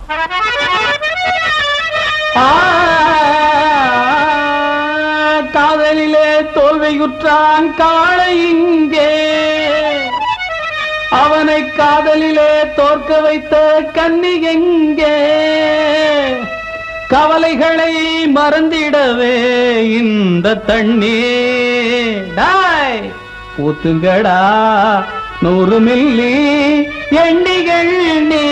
ஆ, காதலிலே தோல்வியுற்றான் காளை இங்கே அவனை காதலிலே தோற்க வைத்த கன்னி எங்கே கவலைகளை மறந்திடவே இந்த தண்ணீர் டாய் ஊத்துங்கடா நூறு மில்லி எண்ணிகள் நீ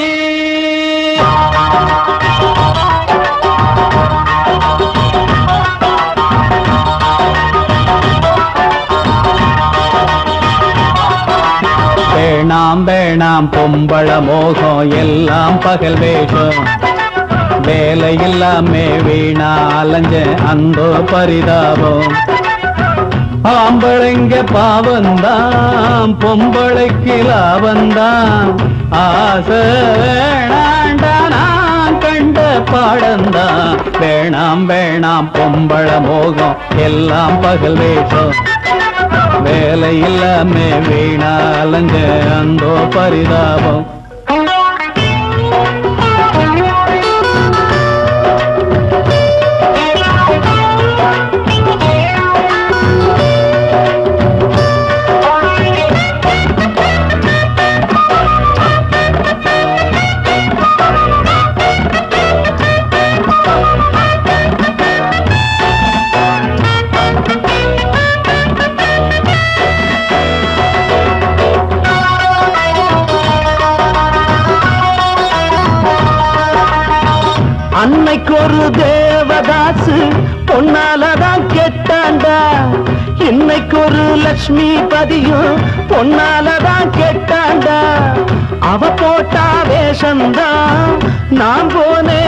வேணாம் வேணாம் பொம்பள மோகம் எல்லாம் பகல் வேஷம் வேலை இல்லாமே வீணா அலைஞ்ச அந்த பரிதாபம் ஆம்பளைங்க பாவந்தான் பொம்பளைக்கு லாபந்தான் ஆசை வேணாண்டா நான் கண்ட பாடந்தான் வேணாம் வேணாம் பொம்பள மோகம் எல்லாம் பகல் வேஷம் வேலை இல்லாமே வீணா அலைஞ்ச அந்தோ பரிதாபம் அன்னைக்கு ஒரு தேவதாசு பொன்னாலதான் கெட்டாண்டா இன்னைக்கு ஒரு லட்சுமி பதியும் பொன்னாலதான் கெட்டாண்டா அவ போட்டா வேஷம்தான் நான் போனே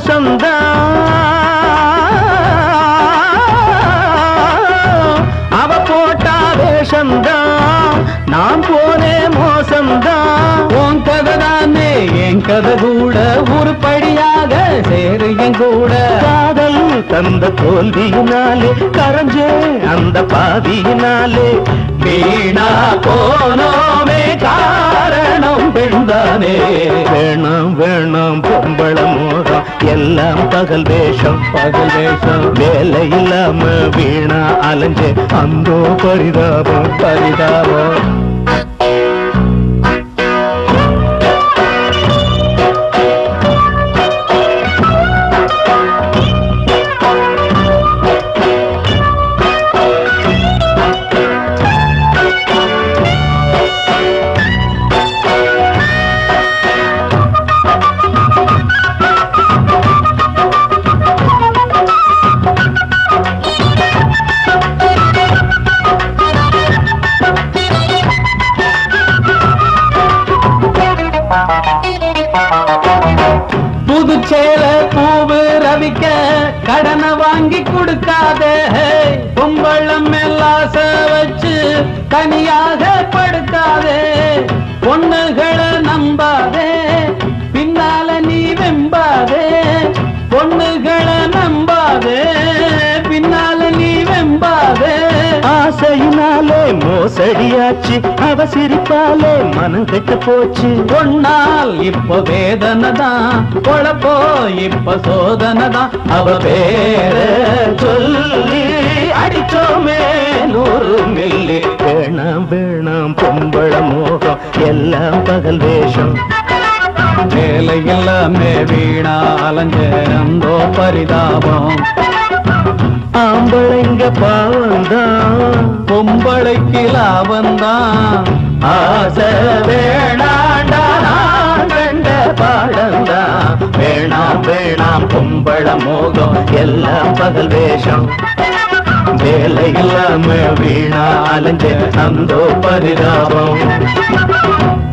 மோசம்தான் அவ போட்டா வேஷம்தான் நான் போனே மோசம்தான் உன் கதை தானே என் கதை கூட உருப்படியாக சேரு என் கூட காதல் தந்த தோல்வியினாலே கரைஞ்சே அந்த பாவியினாலே வீணா போனோமே காரணம் பெண்தானே வேணாம் வேணாம் பொம்பள மோகம் எல்லாம் பகல் வேஷம் பகல் வேஷம் வேலை இல்லாம வீணா அலைஞ்சே அந்தோ பரிதாபம் பரிதாபம் புதுச்சேல பூவு ரவிக்க கடனை வாங்கி கொடுக்காதே பொம்பளம் எல்லாம் வச்சு தனியாக படுக்காதே பொண்ணுகளை நம்பாதே பின்னால நீ வெம்பாதே பொண்ணுகளை நம்பாதே பின்னால நீ வெம்பாதே ஆசையினாலே மோசடியாச்சு அவ சிரிப்பாலே மனம் கெட்டு போச்சு பொன்னால் இப்ப வேதனை தான் பொழப்போ இப்ப சோதனை தான் அவ பேர சொல்லி அடிச்சோமே நூறு மில்லி வேணாம் வேணாம் பொம்பள மோகம் எல்லாம் பகல் வேஷம் வேலை எல்லாமே வீணா அலைஞ்ச அந்தோ பரிதாபம் ஆம்பளைங்க பாவம்தான் பொம்பளைக்கு லாபந்தான் ஆசை வேணாண்டா நான் கண்ட பாடந்தான் வேணாம் வேணாம் பொம்பள மோகம் எல்லாம் பகல் வேஷம் வேலை இல்லாம வீணா அலைஞ்ச அந்தோ பரிதாபம்